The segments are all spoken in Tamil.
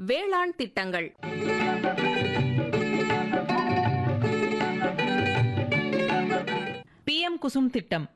வேளாண் திட்டங்கள் பிஎம் குசும் திட்டம்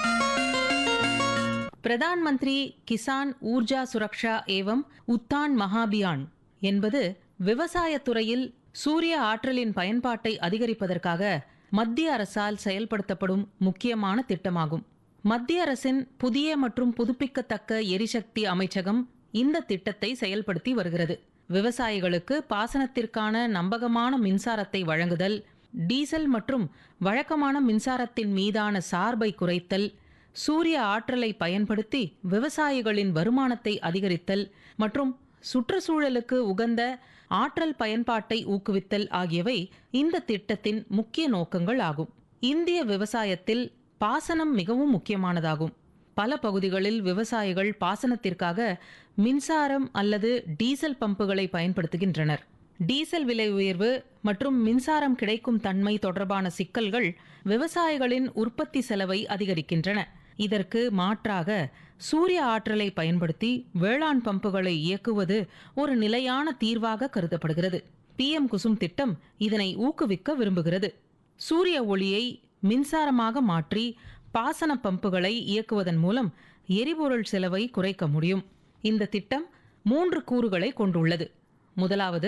பிரதான் மந்திரி கிசான் ஊர்ஜா சுரக்ஷா ஏவம் உத்தான் மகாபியான் என்பது விவசாயத் துறையில் சூரிய ஆற்றலின் பயன்பாட்டை அதிகரிப்பதற்காக மத்திய அரசால் செயல்படுத்தப்படும் முக்கியமான திட்டமாகும் மத்திய அரசின் புதிய மற்றும் புதுப்பிக்கத்தக்க எரிசக்தி அமைச்சகம் இந்த திட்டத்தை செயல்படுத்தி வருகிறது விவசாயிகளுக்கு பாசனத்திற்கான நம்பகமான மின்சாரத்தை வழங்குதல் டீசல் மற்றும் வழக்கமான மின்சாரத்தின் மீதான சார்பை குறைத்தல் சூரிய ஆற்றலை பயன்படுத்தி விவசாயிகளின் வருமானத்தை அதிகரித்தல் மற்றும் சுற்றுச்சூழலுக்கு உகந்த ஆற்றல் பயன்பாட்டை ஊக்குவித்தல் ஆகியவை இந்த திட்டத்தின் முக்கிய நோக்கங்கள் ஆகும் இந்திய விவசாயத்தில் பாசனம் மிகவும் முக்கியமானதாகும் பல பகுதிகளில் விவசாயிகள் பாசனத்திற்காக மின்சாரம் அல்லது டீசல் பம்புகளை பயன்படுத்துகின்றனர் டீசல் விலை உயர்வு மற்றும் மின்சாரம் கிடைக்கும் தன்மை தொடர்பான சிக்கல்கள் விவசாயிகளின் உற்பத்தி செலவை அதிகரிக்கின்றன இதற்கு மாற்றாக சூரிய ஆற்றலை பயன்படுத்தி வேளாண் பம்புகளை இயக்குவது ஒரு நிலையான தீர்வாக கருதப்படுகிறது பிஎம் குசும் திட்டம் இதனை ஊக்குவிக்க விரும்புகிறது சூரிய ஒளியை மின்சாரமாக மாற்றி பாசன பம்புகளை இயக்குவதன் மூலம் எரிபொருள் செலவை குறைக்க முடியும் இந்த திட்டம் மூன்று கூறுகளை கொண்டுள்ளது முதலாவது